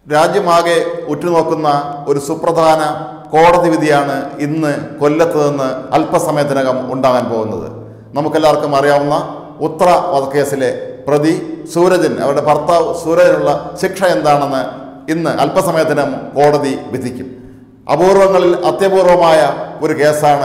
രാജ്യമാകെ ഉറ്റുനോക്കുന്ന ഒരു സുപ്രധാന കോടതി വിധിയാണ് ഇന്ന് കൊല്ലത്ത് നിന്ന് അല്പസമയത്തിനകം ഉണ്ടാകാൻ പോകുന്നത് നമുക്കെല്ലാവർക്കും അറിയാവുന്ന ഉത്തര വധക്കേസിലെ പ്രതി സൂരജൻ അവരുടെ ഭർത്താവ് സൂരജനുള്ള ശിക്ഷ എന്താണെന്ന് ഇന്ന് അല്പസമയത്തിനും കോടതി വിധിക്കും അപൂർവങ്ങളിൽ അത്യപൂർവമായ ഒരു കേസാണ്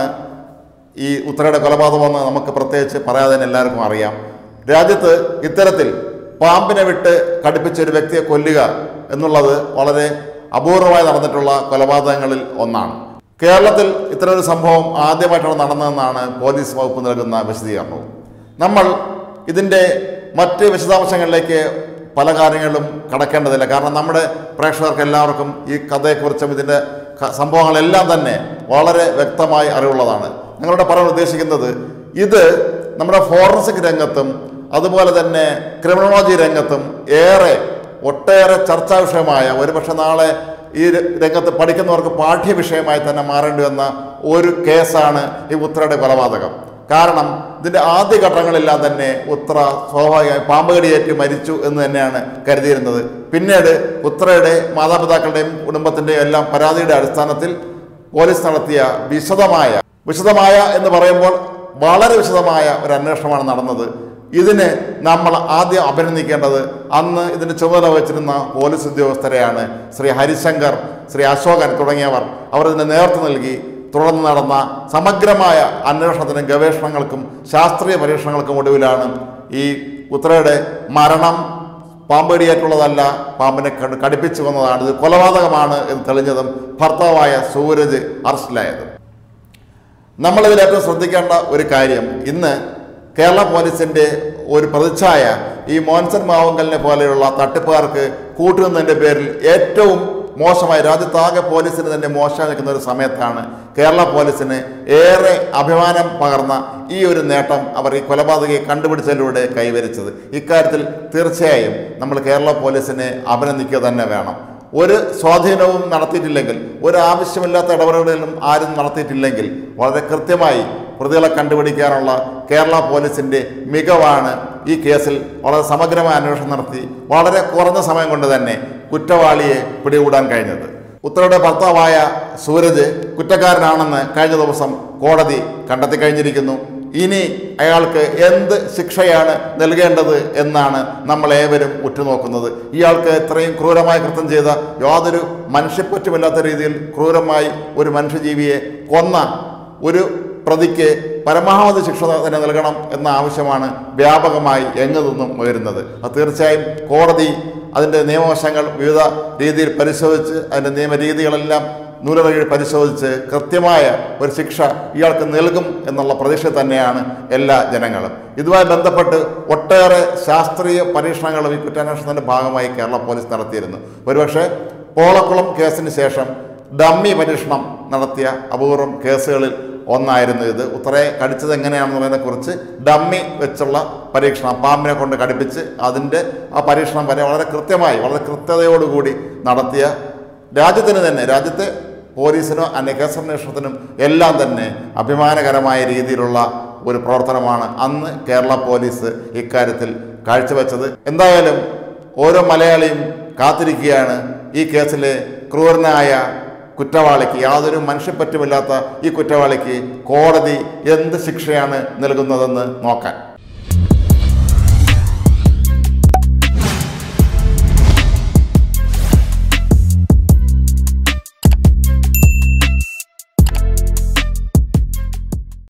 ഈ ഉത്തരയുടെ കൊലപാതകമെന്ന് നമുക്ക് പ്രത്യേകിച്ച് പറയാതെ തന്നെ എല്ലാവർക്കും അറിയാം രാജ്യത്ത് ഇത്തരത്തിൽ പാമ്പിനെ വിട്ട് കടുപ്പിച്ച ഒരു വ്യക്തിയെ കൊല്ലുക എന്നുള്ളത് വളരെ അപൂർവമായി നടന്നിട്ടുള്ള കൊലപാതകങ്ങളിൽ ഒന്നാണ് കേരളത്തിൽ ഇത്തരമൊരു സംഭവം ആദ്യമായിട്ടാണ് നടന്നതെന്നാണ് പോലീസ് വകുപ്പ് നൽകുന്ന വിശദീകരണവും നമ്മൾ ഇതിൻ്റെ മറ്റ് വിശദാംശങ്ങളിലേക്ക് പല കാര്യങ്ങളും കടക്കേണ്ടതില്ല കാരണം നമ്മുടെ പ്രേക്ഷകർക്ക് എല്ലാവർക്കും ഈ കഥയെക്കുറിച്ചും ഇതിൻ്റെ ക- സംഭവങ്ങളെല്ലാം തന്നെ വളരെ വ്യക്തമായി അറിവുള്ളതാണ് ഞങ്ങളുടെ പറയാൻ ഉദ്ദേശിക്കുന്നത് ഇത് നമ്മുടെ ഫോറൻസിക് രംഗത്തും അതുപോലെ തന്നെ ക്രിമിനോളജി രംഗത്തും ഏറെ ഒട്ടേറെ ചർച്ചാ വിഷയമായ ഒരുപക്ഷെ നാളെ ഈ ര- രംഗത്ത് പഠിക്കുന്നവർക്ക് പാഠ്യ വിഷയമായി തന്നെ മാറേണ്ടി വന്ന ഒരു കേസാണ് ഈ ഉത്തരയുടെ കൊലപാതകം കാരണം ഇതിൻ്റെ ആദ്യ ഘട്ടങ്ങളെല്ലാം തന്നെ ഉത്ര സ്വാഭാവികമായി പാമ്പ് കടിയേറ്റ് മരിച്ചു എന്ന് തന്നെയാണ് കരുതിയിരുന്നത് പിന്നീട് ഉത്രയുടെ മാതാപിതാക്കളുടെയും കുടുംബത്തിൻ്റെയും എല്ലാം പരാതിയുടെ അടിസ്ഥാനത്തിൽ പോലീസ് നടത്തിയ വിശദമായ വിശദമായ എന്ന് പറയുമ്പോൾ വളരെ വിശദമായ ഒരു അന്വേഷണമാണ് നടന്നത് ഇതിന് നമ്മൾ ആദ്യം അഭിനന്ദിക്കേണ്ടത് അന്ന് ഇതിന് ചുമതല വഹിച്ചിരുന്ന പോലീസ് ഉദ്യോഗസ്ഥരെയാണ് ശ്രീ ഹരിശങ്കർ ശ്രീ അശോകൻ തുടങ്ങിയവർ അവർ ഇതിന് നേതൃത്വം നൽകി തുടർന്ന് നടന്ന സമഗ്രമായ അന്വേഷണത്തിനും ഗവേഷണങ്ങൾക്കും ശാസ്ത്രീയ പരീക്ഷണങ്ങൾക്കും ഒടുവിലാണ് ഈ ഉത്തരയുടെ മരണം പാമ്പടിയായിട്ടുള്ളതല്ല പാമ്പിനെ കട്- കടിപ്പിച്ചു വന്നതാണ് ഇത് കൊലപാതകമാണ് എന്ന് തെളിഞ്ഞതും ഭർത്താവായ സൂരജ് അറസ്റ്റിലായത് നമ്മളിതിൽ ഏറ്റവും ശ്രദ്ധിക്കേണ്ട ഒരു കാര്യം ഇന്ന് കേരള പോലീസിന്റെ ഒരു പ്രതിച്ഛായ ഈ മോൻസൺ മാവുങ്കലിനെ പോലെയുള്ള തട്ടിപ്പുകാർക്ക് കൂട്ടുന്നതിന്റെ പേരിൽ ഏറ്റവും മോശമായി രാജ്യത്താകെ പോലീസിന് തന്നെ മോശമായി നിൽക്കുന്ന ഒരു സമയത്താണ് കേരള പോലീസിന് ഏറെ അഭിമാനം പകർന്ന ഈ ഒരു നേട്ടം അവർ ഈ കൊലപാതകയെ കണ്ടുപിടിച്ചതിലൂടെ കൈവരിച്ചത് ഇക്കാര്യത്തിൽ തീർച്ചയായും നമ്മൾ കേരള പോലീസിനെ അഭിനന്ദിക്കുക തന്നെ വേണം ഒരു സ്വാധീനവും നടത്തിയിട്ടില്ലെങ്കിൽ ഒരു ആവശ്യമില്ലാത്ത ഇടപെടലുകളും ആരും നടത്തിയിട്ടില്ലെങ്കിൽ വളരെ കൃത്യമായി പ്രതികളെ കണ്ടുപിടിക്കാനുള്ള കേരള പോലീസിൻ്റെ മികവാണ് ഈ കേസിൽ വളരെ സമഗ്രമായ അന്വേഷണം നടത്തി വളരെ കുറഞ്ഞ സമയം കൊണ്ട് തന്നെ കുറ്റവാളിയെ പിടികൂടാൻ കഴിഞ്ഞത് ഉത്തരയുടെ ഭർത്താവായ സൂരജ് കുറ്റക്കാരനാണെന്ന് കഴിഞ്ഞ ദിവസം കോടതി കണ്ടെത്തി കഴിഞ്ഞിരിക്കുന്നു ഇനി അയാൾക്ക് എന്ത് ശിക്ഷയാണ് നൽകേണ്ടത് എന്നാണ് നമ്മൾ ഏവരും ഉറ്റുനോക്കുന്നത് ഇയാൾക്ക് ഇത്രയും ക്രൂരമായ കൃത്യം ചെയ്ത യാതൊരു മനുഷ്യപ്പറ്റുമില്ലാത്ത രീതിയിൽ ക്രൂരമായി ഒരു മനുഷ്യജീവിയെ കൊന്ന ഒരു പ്രതിക്ക് പരമാവധി ശിക്ഷ തന്നെ നൽകണം എന്ന ആവശ്യമാണ് വ്യാപകമായി എങ്ങു നിന്നും ഉയരുന്നത് അത് തീർച്ചയായും കോടതി അതിൻ്റെ നിയമവശങ്ങൾ വിവിധ രീതിയിൽ പരിശോധിച്ച് അതിൻ്റെ നിയമരീതികളെല്ലാം നൂലവഴി പരിശോധിച്ച് കൃത്യമായ ഒരു ശിക്ഷ ഇയാൾക്ക് നൽകും എന്നുള്ള പ്രതീക്ഷ തന്നെയാണ് എല്ലാ ജനങ്ങളും ഇതുമായി ബന്ധപ്പെട്ട് ഒട്ടേറെ ശാസ്ത്രീയ പരീക്ഷണങ്ങളും ഈ കുറ്റാന്വേഷണത്തിൻ്റെ ഭാഗമായി കേരള പോലീസ് നടത്തിയിരുന്നു ഒരുപക്ഷെ പോളക്കുളം കേസിന് ശേഷം ഡമ്മി പരീക്ഷണം നടത്തിയ അപൂർവം കേസുകളിൽ ഒന്നായിരുന്നു ഇത് ഉത്തരയെ കടിച്ചത് എങ്ങനെയാണെന്നുള്ളതിനെ കുറിച്ച് ഡമ്മി വെച്ചുള്ള പരീക്ഷണം പാമ്പിനെ കൊണ്ട് കടിപ്പിച്ച് അതിൻ്റെ ആ പരീക്ഷണം വരെ വളരെ കൃത്യമായി വളരെ കൃത്യതയോടുകൂടി നടത്തിയ രാജ്യത്തിന് തന്നെ രാജ്യത്തെ പോലീസിനോ അന്യ കേസന്വേഷണത്തിനും എല്ലാം തന്നെ അഭിമാനകരമായ രീതിയിലുള്ള ഒരു പ്രവർത്തനമാണ് അന്ന് കേരള പോലീസ് ഇക്കാര്യത്തിൽ കാഴ്ചവെച്ചത് എന്തായാലും ഓരോ മലയാളിയും കാത്തിരിക്കുകയാണ് ഈ കേസിലെ ക്രൂരനായ കുറ്റവാളിക്ക് യാതൊരു മനുഷ്യപ്പറ്റുമില്ലാത്ത ഈ കുറ്റവാളിക്ക് കോടതി എന്ത് ശിക്ഷയാണ് നൽകുന്നതെന്ന് നോക്കാൻ